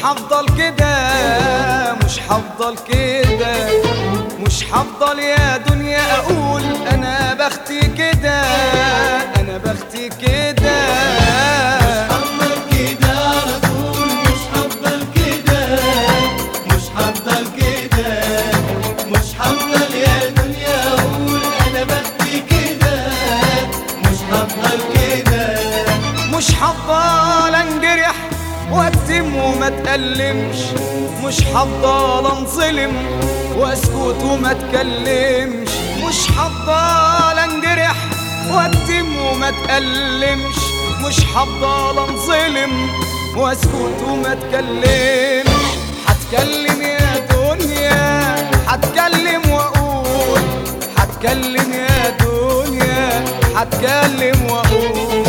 هفضل كده مش هفضل كده مش هفضل يا دنيا اقول انا بختي كده انا بختي كده هفضل كده على طول مش هفضل كده مش هفضل كده مش هفضل يا دنيا اقول انا بختي كده مش هفضل كده مش هفضل انجرح واكتم وما اتألمش مش هفضل انظلم واسكت وما اتكلمش مش هفضل انجرح واكتم وما اتألمش مش هفضل انظلم واسكت وما اتكلمش هتكلم يا دنيا هتكلم واقول هتكلم يا دنيا هتكلم واقول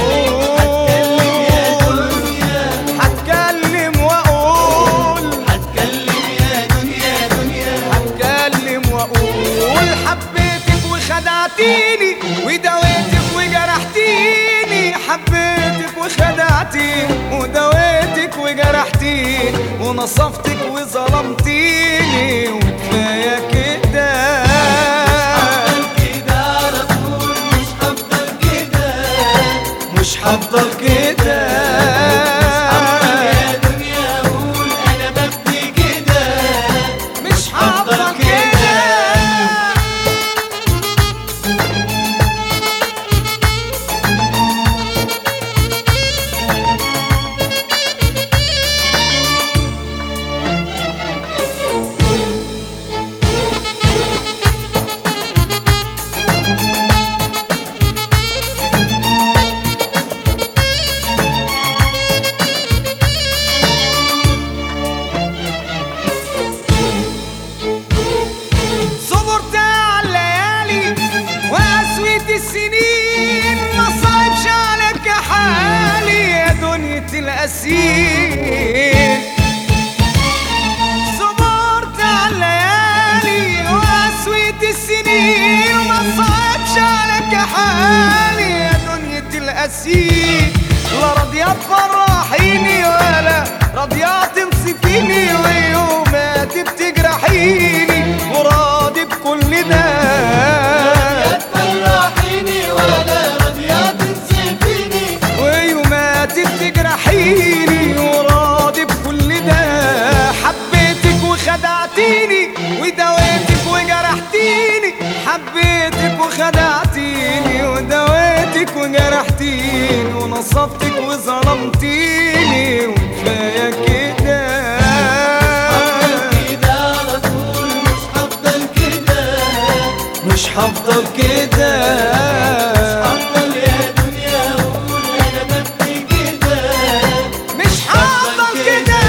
هتكلم واقول هتكلم يا دنيا دنيا هتكلم واقول حبيتك وخدعتيني ودويتك وجرحتيني حبيتك وخدعتيني ودويتك وجرحتيني ونصفتك وظلمتيني وكفايه كده كده على طول مش هفضل كده مش هفضل كده يا دنيا اقول انا بختي كده مش هفضل هفضل كده كده. صبرت على الليالي وقسوة السنين ما صعبش عليك حالي يا دنيا الأسير صبرت على الليالي وقسوة السنين ما صعبش عليك حالي يا دنيا الأسير لا راضية تفرحيني ولا راضية تنصفيني ويوماتي بتجرحيني وراضي بكل ده تفرحيني ولا راضية تنسفيني ويوماتي بتجرحيني وراضي بكل ده حبيتك وخدعتيني ودويتك وجرحتيني حبيتك وخدعتيني ودويتك وجرحتيني ونصفتك وظلمتيني وكفايه كده كده على طول مش هفضل كده مش هفضل كده هفضل يا دنيا اقول انا بختي كده مش هفضل كده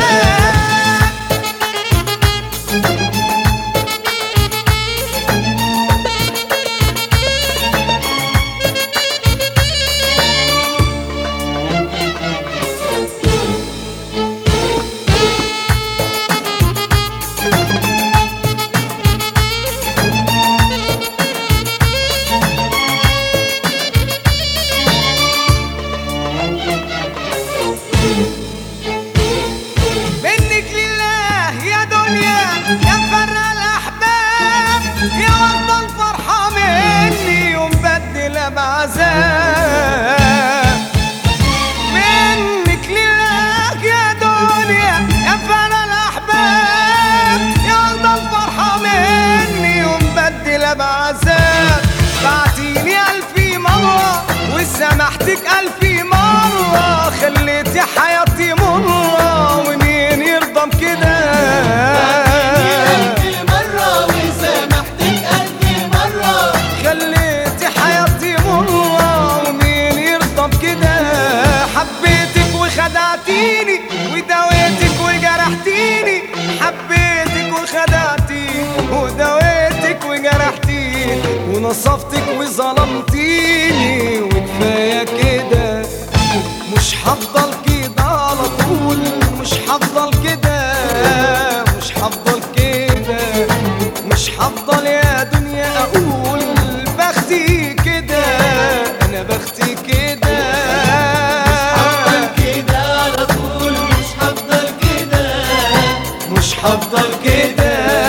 منك لله يا دنيا يا مفرق الاحباب يا ورد الفرحه مني ومبدله بعذاب منك لله يا دنيا يا مفرق الاحباب يا ورد الفرحه مني ومبدله بعذاب بعتيني الف مره وسامحتك الف مره خليتي حياتي مره ومين يرضى بكده ألف مرة وسامحتك ألف مرة خليتي حياتي مرة ومين يرضى بكده حبيتك وخدعتيني ودويتك وجرحتيني حبيتك وخدعتيني ودويتك وجرحتيني ونصفتك وظلمتيني وكفاية كده مش هفضل كده على طول مش هفضل كده مش هفضل كده مش هفضل يا دنيا اقول بختي كده انا بختي كده هفضل كده على طول مش هفضل كده هفضل كده